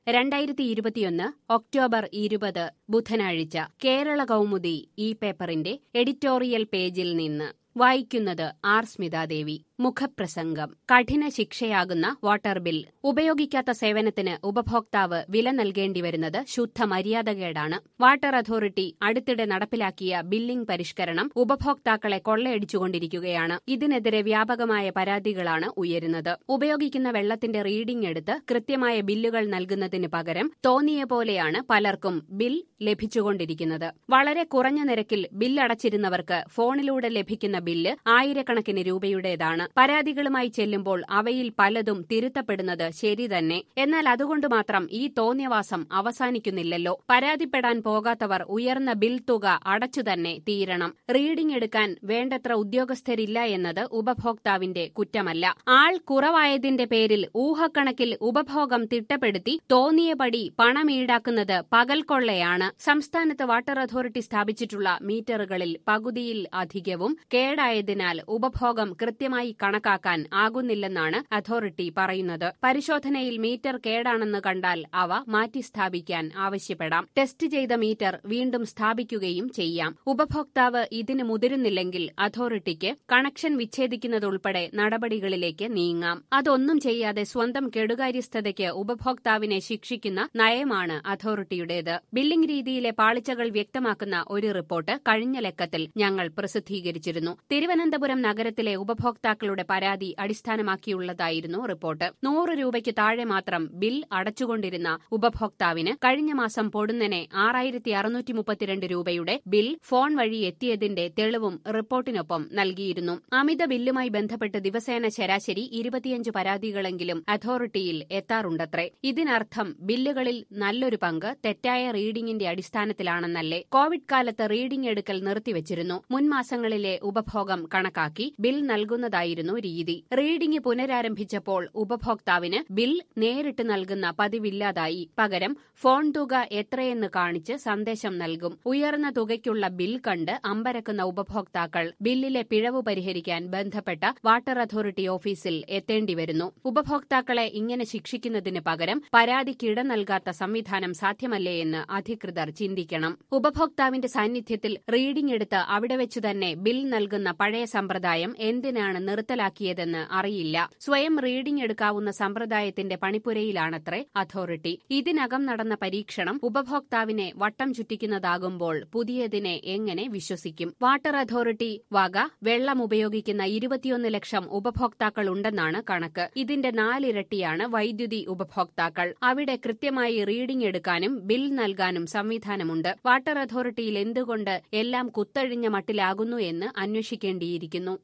രണ്ടായിരത്തി ഇരുപത്തിയൊന്ന് ഒക്ടോബർ ഇരുപത് ബുധനാഴ്ച കേരള കൗമുദി ഈ പേപ്പറിന്റെ എഡിറ്റോറിയൽ പേജിൽ നിന്ന് വായിക്കുന്നത് ആർ സ്മിതാദേവി മുഖപ്രസംഗം കഠിന ശിക്ഷയാകുന്ന വാട്ടർ ബിൽ ഉപയോഗിക്കാത്ത സേവനത്തിന് ഉപഭോക്താവ് വില നൽകേണ്ടി വരുന്നത് ശുദ്ധ മര്യാദകേടാണ് വാട്ടർ അതോറിറ്റി അടുത്തിടെ നടപ്പിലാക്കിയ ബില്ലിംഗ് പരിഷ്കരണം ഉപഭോക്താക്കളെ കൊള്ളയടിച്ചുകൊണ്ടിരിക്കുകയാണ് ഇതിനെതിരെ വ്യാപകമായ പരാതികളാണ് ഉയരുന്നത് ഉപയോഗിക്കുന്ന വെള്ളത്തിന്റെ റീഡിംഗ് എടുത്ത് കൃത്യമായ ബില്ലുകൾ നൽകുന്നതിന് പകരം തോന്നിയ പോലെയാണ് പലർക്കും ബിൽ ലഭിച്ചുകൊണ്ടിരിക്കുന്നത് വളരെ കുറഞ്ഞ നിരക്കിൽ ബില്ലടച്ചിരുന്നവർക്ക് ഫോണിലൂടെ ലഭിക്കുന്ന ബില്ല് ആയിരക്കണക്കിന് രൂപയുടേതാണ് പരാതികളുമായി ചെല്ലുമ്പോൾ അവയിൽ പലതും തിരുത്തപ്പെടുന്നത് ശരി തന്നെ എന്നാൽ അതുകൊണ്ട് മാത്രം ഈ തോന്നിയവാസം അവസാനിക്കുന്നില്ലല്ലോ പരാതിപ്പെടാൻ പോകാത്തവർ ഉയർന്ന ബിൽ തുക അടച്ചു തന്നെ തീരണം റീഡിംഗ് എടുക്കാൻ വേണ്ടത്ര ഉദ്യോഗസ്ഥരില്ല എന്നത് ഉപഭോക്താവിന്റെ കുറ്റമല്ല ആൾ കുറവായതിന്റെ പേരിൽ ഊഹക്കണക്കിൽ ഉപഭോഗം തിട്ടപ്പെടുത്തി തോന്നിയപടി പണം ഈടാക്കുന്നത് പകൽക്കൊള്ളയാണ് സംസ്ഥാനത്ത് വാട്ടർ അതോറിറ്റി സ്ഥാപിച്ചിട്ടുള്ള മീറ്ററുകളിൽ പകുതിയിൽ അധികവും കേടായതിനാൽ ഉപഭോഗം കൃത്യമായി കണക്കാക്കാൻ ആകുന്നില്ലെന്നാണ് അതോറിറ്റി പറയുന്നത് പരിശോധനയിൽ മീറ്റർ കേടാണെന്ന് കണ്ടാൽ അവ മാറ്റി സ്ഥാപിക്കാൻ ആവശ്യപ്പെടാം ടെസ്റ്റ് ചെയ്ത മീറ്റർ വീണ്ടും സ്ഥാപിക്കുകയും ചെയ്യാം ഉപഭോക്താവ് ഇതിന് മുതിരുന്നില്ലെങ്കിൽ അതോറിറ്റിക്ക് കണക്ഷൻ വിച്ഛേദിക്കുന്നതുൾപ്പെടെ നടപടികളിലേക്ക് നീങ്ങാം അതൊന്നും ചെയ്യാതെ സ്വന്തം കെടുകാര്യസ്ഥതയ്ക്ക് ഉപഭോക്താവിനെ ശിക്ഷിക്കുന്ന നയമാണ് അതോറിറ്റിയുടേത് ബില്ലിംഗ് രീതിയിലെ പാളിച്ചകൾ വ്യക്തമാക്കുന്ന ഒരു റിപ്പോർട്ട് കഴിഞ്ഞ ലക്കത്തിൽ ഞങ്ങൾ പ്രസിദ്ധീകരിച്ചിരുന്നു തിരുവനന്തപുരം നഗരത്തിലെ ഉപഭോക്താക്കളുടെ പരാതി അടിസ്ഥാനമാക്കിയുള്ളതായിരുന്നു റിപ്പോർട്ട് നൂറ് രൂപയ്ക്ക് താഴെ മാത്രം ബിൽ അടച്ചുകൊണ്ടിരുന്ന ഉപഭോക്താവിന് കഴിഞ്ഞ മാസം പൊടുന്നനെ ആറായിരത്തി അറുന്നൂറ്റി മുപ്പത്തിരണ്ട് രൂപയുടെ ബിൽ ഫോൺ വഴി എത്തിയതിന്റെ തെളിവും റിപ്പോർട്ടിനൊപ്പം നൽകിയിരുന്നു അമിത ബില്ലുമായി ബന്ധപ്പെട്ട് ദിവസേന ശരാശരി ഇരുപത്തിയഞ്ച് പരാതികളെങ്കിലും അതോറിറ്റിയിൽ എത്താറുണ്ടത്രേ ഇതിനർത്ഥം ബില്ലുകളിൽ നല്ലൊരു പങ്ക് തെറ്റായ റീഡിംഗിന്റെ അടിസ്ഥാനത്തിലാണെന്നല്ലേ കോവിഡ് കാലത്ത് റീഡിംഗ് എടുക്കൽ നിർത്തിവച്ചിരുന്നു മുൻമാസങ്ങളിലെ ഉപഭോഗം കണക്കാക്കി ബിൽ നൽകുന്നതായിരുന്നു രീതി റീഡിംഗ് പുനരാരംഭിച്ചപ്പോൾ ഉപഭോക്താവിന് ബിൽ നേരിട്ട് നൽകുന്ന പതിവില്ലാതായി പകരം ഫോൺ തുക എത്രയെന്ന് കാണിച്ച് സന്ദേശം നൽകും ഉയർന്ന തുകയ്ക്കുള്ള ബിൽ കണ്ട് അമ്പരക്കുന്ന ഉപഭോക്താക്കൾ ബില്ലിലെ പിഴവ് പരിഹരിക്കാൻ ബന്ധപ്പെട്ട വാട്ടർ അതോറിറ്റി ഓഫീസിൽ എത്തേണ്ടിവരുന്നു ഉപഭോക്താക്കളെ ഇങ്ങനെ ശിക്ഷിക്കുന്നതിന് പകരം പരാതിക്കിട നൽകാത്ത സംവിധാനം സാധ്യമല്ലേ എന്ന് അധികൃതർ ചിന്തിക്കണം ഉപഭോക്താവിന്റെ സാന്നിധ്യത്തിൽ റീഡിംഗ് എടുത്ത് അവിടെ വെച്ച് തന്നെ ബിൽ നൽകുന്ന പഴയ സമ്പ്രദായം എന്തിനാണ് നിർത്തലാക്കിയതെന്ന് അറിയില്ല സ്വയം റീഡിംഗ് എടുക്കാവുന്ന സമ്പ്രദായത്തിന്റെ പണിപ്പുരയിലാണത്രേ അതോറിറ്റി ഇതിനകം നടന്ന പരീക്ഷണം ഉപഭോക്താവിനെ വട്ടം ചുറ്റിക്കുന്നതാകുമ്പോൾ പുതിയതിനെ എങ്ങനെ വിശ്വസിക്കും വാട്ടർ അതോറിറ്റി വക വെള്ളം ഉപയോഗിക്കുന്ന ഇരുപത്തിയൊന്ന് ലക്ഷം ഉപഭോക്താക്കൾ ഉണ്ടെന്നാണ് കണക്ക് ഇതിന്റെ നാലിരട്ടിയാണ് വൈദ്യുതി ഉപഭോക്താക്കൾ അവിടെ കൃത്യമായി റീഡിംഗ് എടുക്കാനും ബിൽ നൽകാനും സംവിധാനമുണ്ട് വാട്ടർ അതോറിറ്റിയിൽ എന്തുകൊണ്ട് എല്ലാം കുത്തഴിഞ്ഞ മട്ടിലാകുന്നു എന്ന് അന്വേഷിക്കേണ്ടിയിരിക്കുന്നു